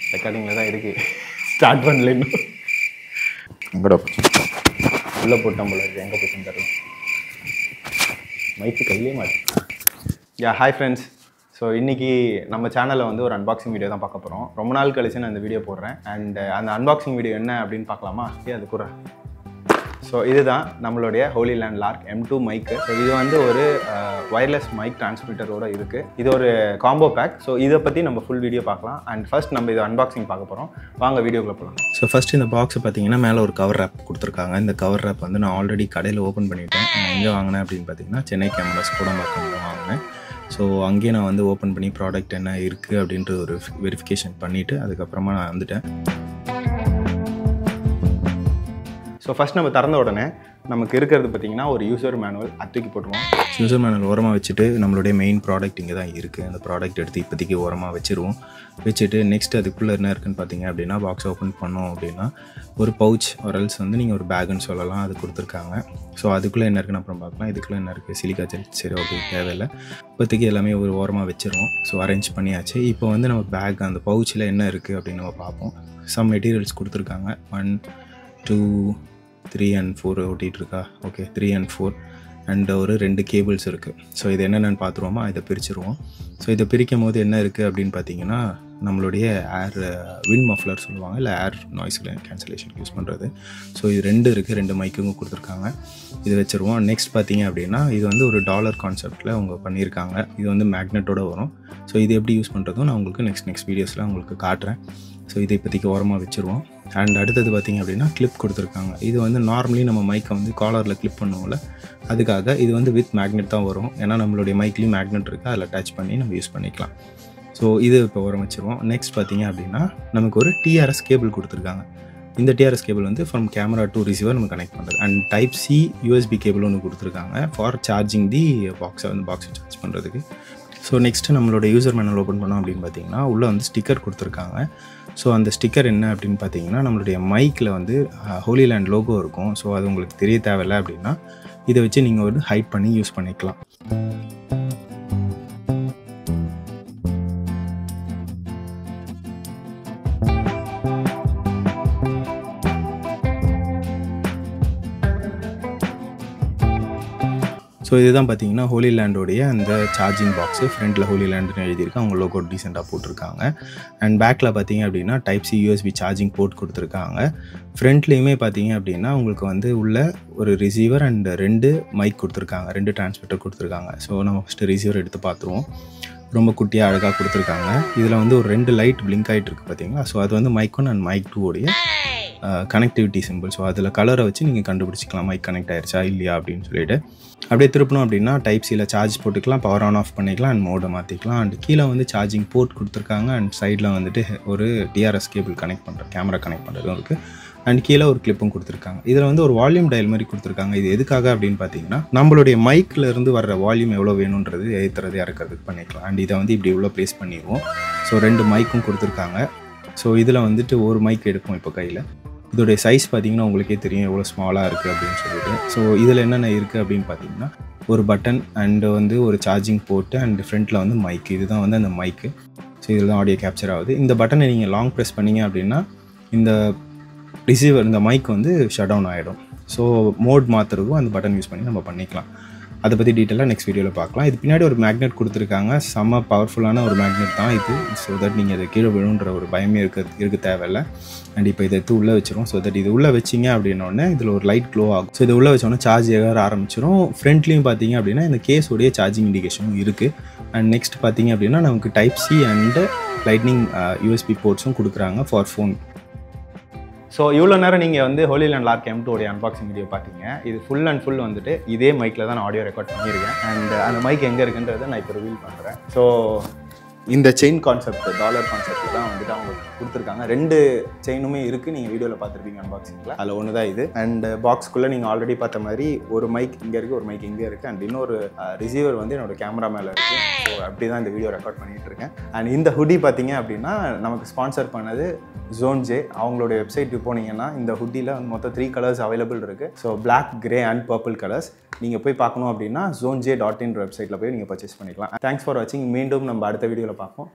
ரெக்கார்டிங்கில் தான் இருக்குது ஸ்டார்ட் பண்ணல இன்னும் எங்கடா உள்ளே போட்டோம் போல இருக்கு எங்கே போய் தரலாம் மைக்கு கையிலே மாட்டேன் யா ஹாய் ஃப்ரெண்ட்ஸ் ஸோ இன்றைக்கி நம்ம சேனலில் வந்து ஒரு அன்பாக்சிங் வீடியோ தான் பார்க்க போகிறோம் ரொம்ப நாள் கழிச்சு நான் இந்த வீடியோ போடுறேன் அண்ட் அந்த அன்பாக்சிங் வீடியோ என்ன அப்படின்னு பார்க்கலாமா ஏ அது கூட ஸோ இதுதான் நம்மளுடைய Hollyland Lark M two மைக்கு ஸோ இது வந்து ஒரு ஒயர்லெஸ் மைக் டிரான்ஸ்மிட்டரோட இருக்குது இது ஒரு காம்போ பேக் ஸோ இதை பற்றி நம்ம ஃபுல் வீடியோ பார்க்கலாம் அண்ட் ஃபர்ஸ்ட் நம்ம இது அன்பாக்சிங் பார்க்க போகிறோம் வாங்க வீடியோக்குள்ள போகலாம் ஸோ ஃபஸ்ட் இந்த பாக்ஸை பார்த்தீங்கன்னா மேலே ஒரு கவர் ரேப் கொடுத்துருக்காங்க இந்த கவர் ரேப் வந்து நான் ஆல்ரெடி கடையில் ஓப்பன் பண்ணிட்டேன் நான் எங்கே வாங்கினேன் அப்படின்னு பார்த்தீங்கன்னா சென்னை கேமராஸ் கூடம்பாக்கம்ல வாங்கினேன் ஸோ அங்கேயே நான் வந்து ஓப்பன் பண்ணி ப்ராடக்ட் என்ன இருக்குது அப்படின்ற ஒரு வெரிஃபிகேஷன் பண்ணிவிட்டு அதுக்கப்புறமா நான் வந்துட்டேன் ஸோ ஃபர்ஸ்ட் நம்ம திறந்த உடனே நமக்கு இருக்கிறது பார்த்தீங்கன்னா ஒரு யூசர் மேனுவல் அத்துக்கி போட்டுருவோம் யூசர் மேனல் ஓரமாக வச்சுட்டு நம்மளுடைய மெயின் ப்ராடக்ட் இங்கே தான் இருக்குது அந்த ப்ராடக்ட் எடுத்து இப்போதைக்கு ஓரமாக வச்சுருவோம் வச்சுட்டு நெக்ஸ்ட் அதுக்குள்ளே என்ன இருக்குன்னு பார்த்தீங்க அப்படின்னா பாக்ஸ் ஓப்பன் பண்ணோம் அப்படின்னா ஒரு பவுச் ஒரல்ஸ் வந்து நீங்கள் ஒரு பேக்குன்னு சொல்லலாம் அது கொடுத்துருக்காங்க ஸோ அதுக்குள்ளே என்ன இருக்குன்னு அப்புறம் பார்க்கலாம் இதுக்குள்ளே என்ன இருக்குது சிலிக்கா ஜெல் சரி ஓகே தேவையில்லை இப்போதைக்கு எல்லாமே ஒரு ஓரமாக வச்சுருவோம் ஸோ அரேஞ்ச் பண்ணியாச்சு இப்போ வந்து நம்ம பேக் அந்த பவுச்சில் என்ன இருக்குது அப்படின்னு நம்ம பார்ப்போம் சம் மெட்டீரியல்ஸ் கொடுத்துருக்காங்க one two three and four ஓட்டிகிட்டு இருக்கா okay three and four and ஒரு ரெண்டு கேபிள்ஸ் இருக்குது ஸோ இது என்னென்னு பார்த்துருவோமா இதை பிரிச்சுருவோம் ஸோ இதை பிரிக்கும் போது என்ன இருக்குது அப்படின்னு பார்த்தீங்கன்னா நம்மளுடைய ஏர் வின் மஃப்ளர் சொல்லுவாங்க இல்லை ஏர் நாய்ஸ் கேன்சலேஷன் யூஸ் பண்ணுறது ஸோ இது ரெண்டு இருக்குது ரெண்டு மைக்குங்க கொடுத்துருக்காங்க இது வச்சுருவோம் நெக்ஸ்ட் பார்த்தீங்க அப்படின்னா இது வந்து ஒரு டாலர் கான்செப்டில் அவங்க பண்ணியிருக்காங்க இது வந்து மேக்னெட்டோட வரும் ஸோ இது எப்படி யூஸ் பண்ணுறதும் நான் உங்களுக்கு நெக்ஸ்ட் நெக்ஸ்ட் வீடியோஸில் உங்களுக்கு காட்டுறேன் ஸோ இதை இப்போதைக்கு ஓரமாக வச்சுருவோம் அண்ட் அடுத்தது பார்த்திங்க அப்படின்னா கிளிப் கொடுத்துருக்காங்க இது வந்து நார்மலி நம்ம மைக்கை வந்து காலரில் கிளிப் பண்ணுவோம்ல அதுக்காக இது வந்து வித் மேக்னெட் தான் வரும் ஏன்னா நம்மளுடைய மைக்லேயும் மேக்னெட் இருக்குது அதில் அட்டாச் பண்ணி நம்ம யூஸ் பண்ணிக்கலாம் ஸோ இது இப்போ ஓரம் வச்சுருவோம் நெக்ஸ்ட் பார்த்தீங்க அப்படின்னா நமக்கு ஒரு டிஆர்எஸ் கேபிள் கொடுத்துருக்காங்க இந்த டிஆர்எஸ் கேபிள் வந்து ஃப்ரம் கேமரா டு ரிசீவர் நம்ம கனெக்ட் பண்ணுறது and type C USB cable ஒன்று கொடுத்துருக்காங்க ஃபார் சார்ஜிங் தி பாக்ஸை வந்து பாக்ஸை சார்ஜ் பண்ணுறதுக்கு ஸோ நெக்ஸ்ட்டு நம்மளோட யூசர் மேனுவல் ஓப்பன் பண்ணோம் அப்படின்னு பார்த்தீங்கன்னா உள்ளே வந்து ஸ்டிக்கர் கொடுத்துருக்காங்க ஸோ அந்த ஸ்டிக்கர் என்ன அப்படின்னு பார்த்தீங்கன்னா நம்மளுடைய மைக்கில் வந்து ஹோலி லேண்ட் லோகோ இருக்கும் ஸோ அது உங்களுக்கு தெரிய தேவையில்லை அப்படின்னா இதை வச்சு நீங்கள் வந்து ஹைட் பண்ணி யூஸ் பண்ணிக்கலாம் ஸோ இதுதான் பார்த்தீங்கன்னா ஹோலி லேண்டோடைய அந்த சார்ஜிங் பாக்ஸு ஃப்ரண்ட்டில் ஹோலி லேண்டுன்னு எழுதியிருக்கு அவங்க லோகோ டீசெண்டாக போட்டிருக்காங்க அண்ட் பேக்கில் பார்த்தீங்க அப்படின்னா type C USB charging port கொடுத்துருக்காங்க ஃப்ரண்ட்லேயுமே பார்த்தீங்க அப்படின்னா உங்களுக்கு வந்து உள்ள ஒரு ரிசீவர் அண்ட் ரெண்டு மைக் கொடுத்துருக்காங்க ரெண்டு டிரான்ஸ்மிட்டர் கொடுத்துருக்காங்க ஸோ நம்ம ஃபஸ்ட்டு ரிசீவர் எடுத்து பார்த்துருவோம் ரொம்ப குட்டியாக அழகாக கொடுத்துருக்காங்க இதில் வந்து ஒரு ரெண்டு லைட் பிளிங்க் ஆகிட்டு இருக்குது பார்த்தீங்களா ஸோ அது வந்து mic one and mic two உடைய கனெக்டிவிட்டி சிம்பிள் ஸோ அதில் கலரை வச்சு நீங்கள் கண்டுபிடிச்சிக்கலாம் மைக் கனெக்ட் ஆயிருச்சா இல்லையா அப்படின்னு சொல்லிட்டு அப்படியே திருப்பணும் அப்படின்னா டைப் சியில் சார்ஜ் போட்டுக்கலாம் பவர் ஆன் ஆஃப் பண்ணிக்கலாம் அண்ட் மோடை மாற்றிக்கலாம் அண்ட் கீழே வந்து சார்ஜிங் போர்ட் கொடுத்துருக்காங்க அண்ட் சைடில் வந்துட்டு ஒரு டிஆர்எஸ் கேபிள் கனெக்ட் பண்ணுற கேமரா கனெக்ட் பண்ணுறதும் இருக்குது அண்ட் கீழே ஒரு கிளிப்பும் கொடுத்துருக்காங்க இதில் வந்து ஒரு வால்யூம் டயல் மாதிரி கொடுத்துருக்காங்க இது எதுக்காக அப்படின்னு பார்த்தீங்கன்னா நம்மளுடைய மைக்கில் இருந்து வர்ற வால்யூம் எவ்வளோ வேணுன்றது ஏற்றுறது இறக்கிறதுக்கு பண்ணிக்கலாம் அண்ட் இதை வந்து இப்படி இவ்வளோ ப்ளேஸ் பண்ணிடுவோம் ஸோ ரெண்டு மைக்கும் கொடுத்துருக்காங்க ஸோ இதில் வந்துட்டு ஒரு மைக் எடுப்போம் இப்போ கையில் இதோடைய சைஸ் பார்த்தீங்கன்னா உங்களுக்கே தெரியும் எவ்வளோ ஸ்மாலாக இருக்குது அப்படின்னு சொல்லிட்டு ஸோ இதில் என்னென்ன இருக்குது அப்படின்னு பார்த்தீங்கன்னா ஒரு பட்டன் அண்டு வந்து ஒரு சார்ஜிங் போட்டு அண்ட் ஃப்ரண்ட்டில் வந்து மைக் இதுதான் வந்து அந்த மைக்கு ஸோ இதில் தான் ஆடியோ கேப்சர் ஆகுது இந்த பட்டனை நீங்கள் லாங் ப்ரெஸ் பண்ணீங்க அப்படின்னா இந்த ரிசீவர் இந்த மைக் வந்து ஷட் டவுன் ஆகிடும் ஸோ மோட் மாற்றுறதும் அந்த பட்டன் யூஸ் பண்ணி நம்ம பண்ணிக்கலாம் அதை பற்றி டீட்டெயிலாக நெக்ஸ்ட் வீடியோவில் பார்க்கலாம் இது பின்னாடி ஒரு மேக்னெட் கொடுத்துருக்காங்க செம்ம பவர்ஃபுல்லான ஒரு மேக்னெட் தான் இது ஸோ தட் நீங்கள் அதை கீழே விழுன்ற ஒரு பயமே இருக்க இருக்க தேவையில்லை அண்ட் இப்போ இதை எடுத்து உள்ளே வச்சிரும் ஸோ தட் இது உள்ளே வச்சிங்க அப்படின்னோடனே இதில் ஒரு லைட் க்ளோ ஆகும் ஸோ இதை உள்ளே வச்சோன்னே சார்ஜ் ஏற ஆரம்பிச்சிடும் ஃப்ரண்ட்லேயும் பார்த்தீங்க அப்படின்னா இந்த கேஸோடைய சார்ஜிங் இண்டிகேஷனும் இருக்குது அண்ட் நெக்ஸ்ட் பார்த்தீங்க அப்படின்னா நமக்கு type C and lightning USB போர்ட்ஸும் கொடுக்குறாங்க ஃபார் ஃபோன் ஸோ இவ்வளோ நேரம் நீங்கள் வந்து ஹோலி லேண்ட் லார்க் எம் டூடைய அன்பாக்சிங் வீடியோ பார்த்தீங்க இது ஃபுல் அண்ட் ஃபுல் வந்துட்டு இதே மைக்கில் தான் நான் ஆடியோ ரெக்கார்ட் பண்ணியிருக்கேன் அண்ட் அந்த மைக் எங்கே இருக்குன்றதை நான் இப்போ ரிவீல் பண்ணுறேன் ஸோ இந்த செயின் கான்செப்ட் டாலர் கான்செப்ட் தான் வந்துட்டு அவங்க கொடுத்துருக்காங்க ரெண்டு செயினுமே இருக்குது நீங்கள் வீடியோவில் பார்த்துருப்பீங்க அன்பாக்சிங்கில் அதில் ஒன்று தான் இது அண்ட் பாக்ஸ்க்குள்ளே நீங்கள் ஆல்ரெடி பார்த்த மாதிரி ஒரு மைக் இங்கே இருக்குது ஒரு மைக் இங்கே இருக்குது அண்ட் இன்னொரு ரிசீவர் வந்து என்னோட கேமரா மேலே இருக்குது ஸோ அப்படி தான் இந்த வீடியோ ரெக்கார்ட் பண்ணிகிட்டு இருக்கேன் அண்ட் இந்த ஹுடி பார்த்தீங்க அப்படின்னா நமக்கு ஸ்பான்சர் பண்ணது ஜோன் ஜே அவங்களோட வெப்சைட்டுக்கு போனீங்கன்னா இந்த ஹுட்டியில் வந்து மொத்தம் த்ரீ கலர்ஸ் அவைலபிள் இருக்குது so black grey and purple colours நீங்கள் போய் பார்க்கணும் அப்படின்னா ஜோன் ஜே டாட் இன் வெப்சைட்டில் போய் நீங்கள் பர்ச்சேஸ் பண்ணிக்கலாம் தேங்க்ஸ் ஃபார் வாட்சிங் மீண்டும் நம்ம அடுத்த வீடியோவில் பார்ப்போம்